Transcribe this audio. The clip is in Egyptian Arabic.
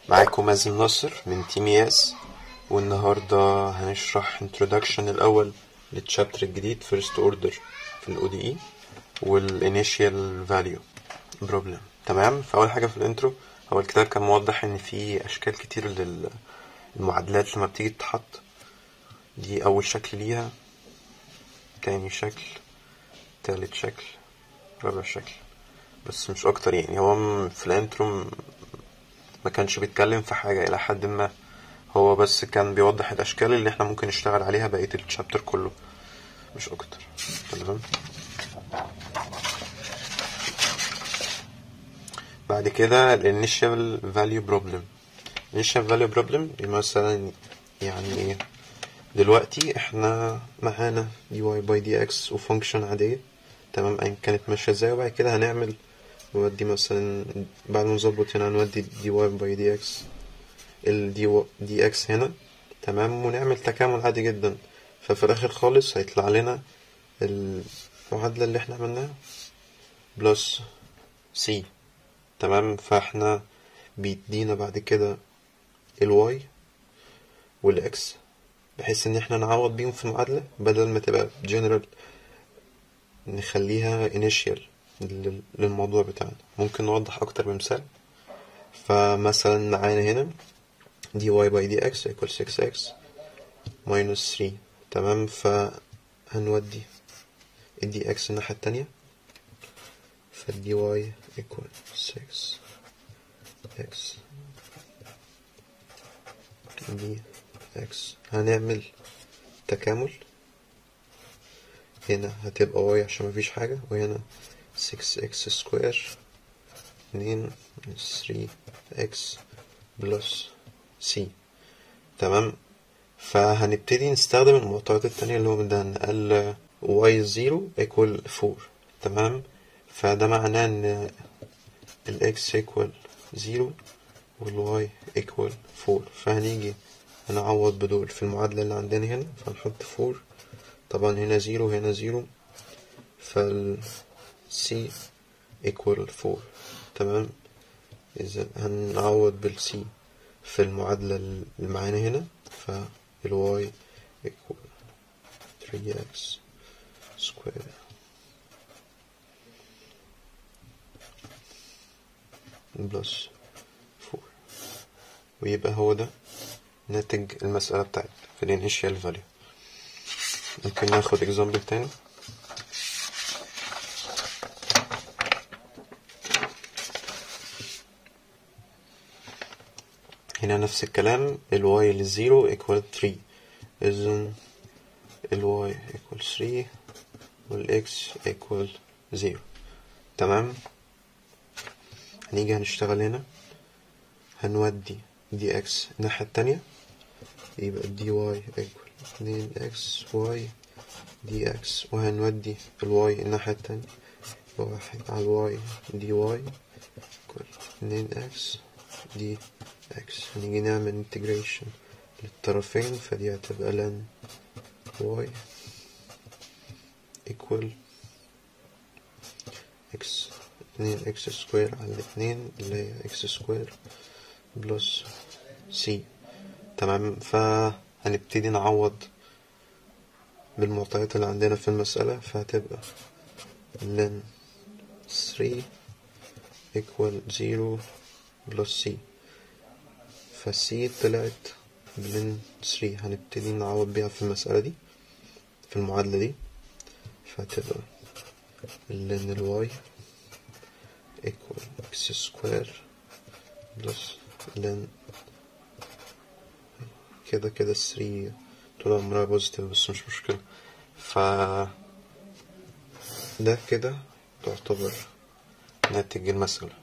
معاكم مازن ناصر من تيم ياس والنهاردة هنشرح introduction الأول للتشابتر الجديد first order في ال ODE وال initial value problem تمام فأول حاجة في الانترو هو الكتاب كان موضح إن في أشكال كتير للمعادلات لما بتيجي تتحط دي أول شكل ليها تاني شكل تالت شكل رابع شكل بس مش أكتر يعني هو م- في الانترو م- ما كانش بيتكلم في حاجة إلى حد ما هو بس كان بيوضح الأشكال اللي احنا ممكن نشتغل عليها بقية الشابتر كله مش أكتر تمام بعد كده ال initial value problem initial value problem مثلا يعني ايه دلوقتي احنا معانا dy by dx وفانكشن عادية تمام ايا كانت ماشية ازاي وبعد كده هنعمل نودي مثلا بعد ما نظبط هنا نودي dy by dx ال dy dx هنا تمام ونعمل تكامل عادي جدا ففي الاخر خالص هيطلع لنا المعادلة اللي احنا عملناها بلس c تمام فاحنا بيدينا بعد كده الواي والاكس بحيث ان احنا نعوض بيهم في المعادلة بدل ما تبقى جنرال نخليها initial لل- للموضوع بتاعنا ممكن نوضح اكتر بمثال فمثلا معانا هنا dy by dx equals 6x minus 3 تمام فهنودي ال dx الناحية التانية فال dy equal 6x dx هنعمل تكامل هنا هتبقى y عشان مفيش حاجة وهنا 6x سكوير 2 3x بلس c تمام فهنبتدي نستخدم المعطيات التانية اللي هو من ده قال y 0 equal 4 تمام فده معناه ان ال x equal 0 وال y equal 4 فهنيجي هنعوض بدول في المعادلة اللي عندنا هنا فنحط 4 طبعا هنا 0 وهنا 0 فال c equal 4 تمام إذا هنعوض بال c في المعادلة اللي معانا هنا فال y equal 3x square بلس 4 ويبقى هو ده ناتج المسألة بتاعتنا في الانيشال فاليو ممكن ناخد اكزامبل تاني هنا نفس الكلام ال y للزيرو equal 3 إذن ال y equal 3 وال x equal 0 تمام هنيجي هنشتغل هنا هنودي dx الناحية التانية يبقى dy equal 2xy dx وهنودي ال y الناحية التانية واحد على y dy equal 2x dx هنيجي نعمل integration للطرفين فدي هتبقى ln y equal x اتنين اكس سكوير على اتنين اللي هي اكس سكوير بلس سي تمام فهنبتدي نعوض بالمعطيات اللي عندنا في المسألة فهتبقى ln 3 equal 0 بلس سي فالسي طلعت بلن 3 هنبتدي نعوض بيها في المسألة دي في المعادلة دي فهتبقى ln الواي equal x square plus ln كده كده 3 طول عمرها بوزيتيف بس مش مشكلة ف ده كده تعتبر ناتج المسألة